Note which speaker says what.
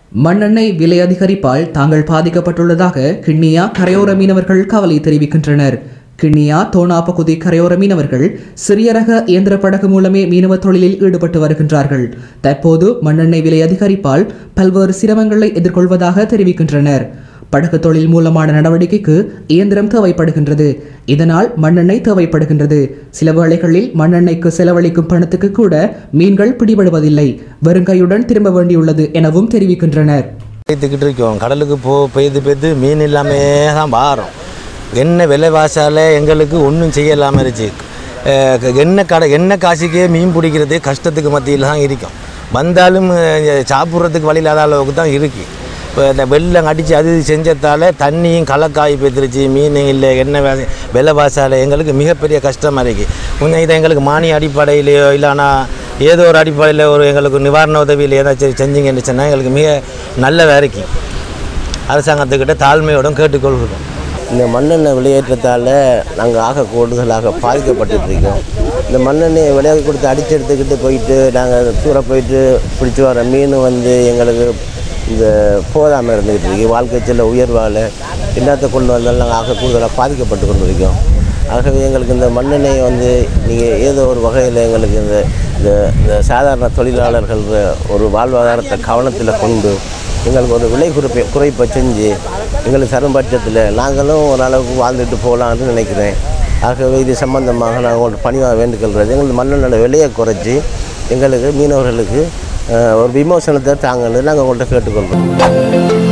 Speaker 1: மண்ணெண்ணெய் விலை அதிகரிப்பால் தாங்கள் பாதிக்கப்பட்டுள்ளதாக கிண்ணியா கரையோர மீனவர்கள் கவலை தெரிவிக்கின்றனர் கிண்ணியா தோனா பகுதி கரையோர மீனவர்கள் சிறிய ரக இயந்திர படகு மூலமே மீனவ தொழிலில் ஈடுபட்டு வருகின்றார்கள் தற்போது மண்ணெண்ணெய் விலை அதிகரிப்பால் பல்வேறு சிரமங்களை எதிர்கொள்வதாக தெரிவிக்கின்றனர் படகு தொழில் மூலமான நடவடிக்கைக்கு இயந்திரம் தேவைப்படுகின்றது இதனால் மண்ணெண்ணெய் தேவைப்படுகின்றது சில வேளைகளில் மண்ணெண்ணெய்க்கு செலவழிக்கும் பணத்துக்கு கூட மீன்கள் பிடிபடுவதில்லை வெறுங்கையுடன் திரும்ப வேண்டியுள்ளது எனவும் தெரிவிக்கின்றனர்
Speaker 2: பெய்துக்கிட்டு இருக்கோம் கடலுக்கு போ பெய்து பெய்து மீன் இல்லாமே தான் வாரோம் என்ன விலைவாசால எங்களுக்கு ஒன்றும் செய்ய இல்லாமல் இருந்துச்சு அஹ் எண்ணெய் கடை எண்ணெய் காசுக்கே மீன் பிடிக்கிறது கஷ்டத்துக்கு மத்தியில் தான் இருக்கும் வந்தாலும் அஹ், சாப்பிட்றதுக்கு வழி இல்லாத அளவுக்கு தான் இருக்குது இப்போ இந்த வெள்ளம் அடித்து அது செஞ்சதால் தண்ணியும் கலக்காய் போய்த்துருச்சு மீன் இல்லை எண்ணெய் வே விலைவாசால எங்களுக்கு மிகப்பெரிய கஷ்டமாக இருக்குது கொஞ்சம் இதை எங்களுக்கு மானிய அடிப்படையிலையோ இல்லைனா ஏதோ ஒரு அடிப்படையில் ஒரு எங்களுக்கு நிவாரண உதவியில் ஏதாச்சும் செஞ்சீங்கன்னு சொன்னால் எங்களுக்கு மிக நல்லதாக இருக்கு அரசாங்கத்துக்கிட்ட தாழ்மையோடும் கேட்டுக்கொள்கிறோம்
Speaker 3: இந்த மண்ணெண்ணெய் வெளியேற்றத்தால் நாங்கள் ஆக கூடுதலாக பாதிக்கப்பட்டுட்டு இருக்கோம் இந்த மண்ணெண்ணெயை விலையாக கொடுத்து அடிச்சு எடுத்துக்கிட்டு போயிட்டு நாங்கள் தூர போயிட்டு பிடிச்சி வர மீன் வந்து எங்களுக்கு இந்த போதாமல் இருந்துக்கிட்டு இருக்கு வாழ்க்கை செல்ல உயர்வால் என்னத்தை கொண்டு வந்தாலும் நாங்கள் ஆக கூடுதலாக பாதிக்கப்பட்டு கொண்டு இருக்கோம் ஆகவே எங்களுக்கு இந்த மண்ணெண்ணெயை வந்து நீங்கள் ஏதோ ஒரு வகையில் எங்களுக்கு இந்த இந்த இந்த சாதாரண தொழிலாளர்கள் ஒரு வாழ்வாதாரத்தை கவனத்தில் கொண்டு எங்களுக்கு ஒரு விலை குறைப்பை குறைப்பை செஞ்சு எங்களுக்கு தரும் பட்சத்தில் நாங்களும் ஓரளவுக்கு வாழ்ந்துட்டு போகலான்னு நினைக்கிறேன் ஆகவே இது சம்பந்தமாக நாங்கள் உங்கள்கிட்ட பணிவாக வேண்டுகொள்கிறது எங்களுக்கு மண்ணெண்ணோட விலையை குறைச்சி எங்களுக்கு மீனவர்களுக்கு அஹ், ஒரு விமோசனத்தை தாங்கன்னு நாங்கள் உங்கள்கிட்ட கேட்டுக்கொள்கிறோம்